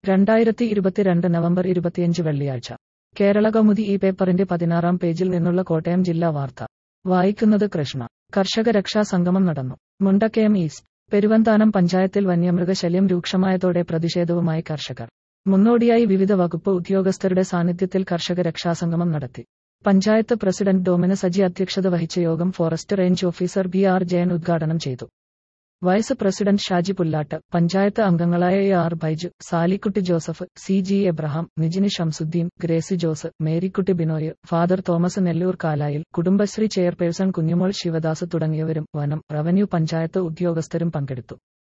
രണ്ടായിരത്തി ഇരുപത്തിരണ്ട് നവംബർ ഇരുപത്തിയഞ്ച് വെള്ളിയാഴ്ച കേരള കൗമുദി ഈ പേപ്പറിന്റെ പതിനാറാം പേജിൽ നിന്നുള്ള കോട്ടയം ജില്ലാ വാർത്ത വായിക്കുന്നത് കൃഷ്ണ കർഷക രക്ഷാ സംഗമം നടന്നു മുണ്ടക്കയം ഈസ്റ്റ് പെരുവന്താനം പഞ്ചായത്തിൽ വന്യമൃഗശല്യം രൂക്ഷമായതോടെ പ്രതിഷേധവുമായി കർഷകർ മുന്നോടിയായി വിവിധ വകുപ്പ് ഉദ്യോഗസ്ഥരുടെ സാന്നിധ്യത്തിൽ കർഷക രക്ഷാസംഗമം നടത്തി പഞ്ചായത്ത് പ്രസിഡന്റ് ഡോമിന സജി അധ്യക്ഷത വഹിച്ച യോഗം forest range officer B R Jayan ഉദ്ഘാടനം ചെയ്തു വൈസ് പ്രസിഡന്റ് ഷാജി പുല്ലാട്ട് പഞ്ചായത്ത് അംഗങ്ങളായ A R Baiju Salikutty Joseph C G Abraham Nijini Shamsuddin Gracy Jose Marykutty Binoy father Thomas Nellur Kalayil Kudumbashree chairperson Kunjumol Sivadas തുടങ്ങിയവരും വനം റവന്യൂ പഞ്ചായത്ത് ഉദ്യോഗസ്ഥരും പങ്കെടുത്തു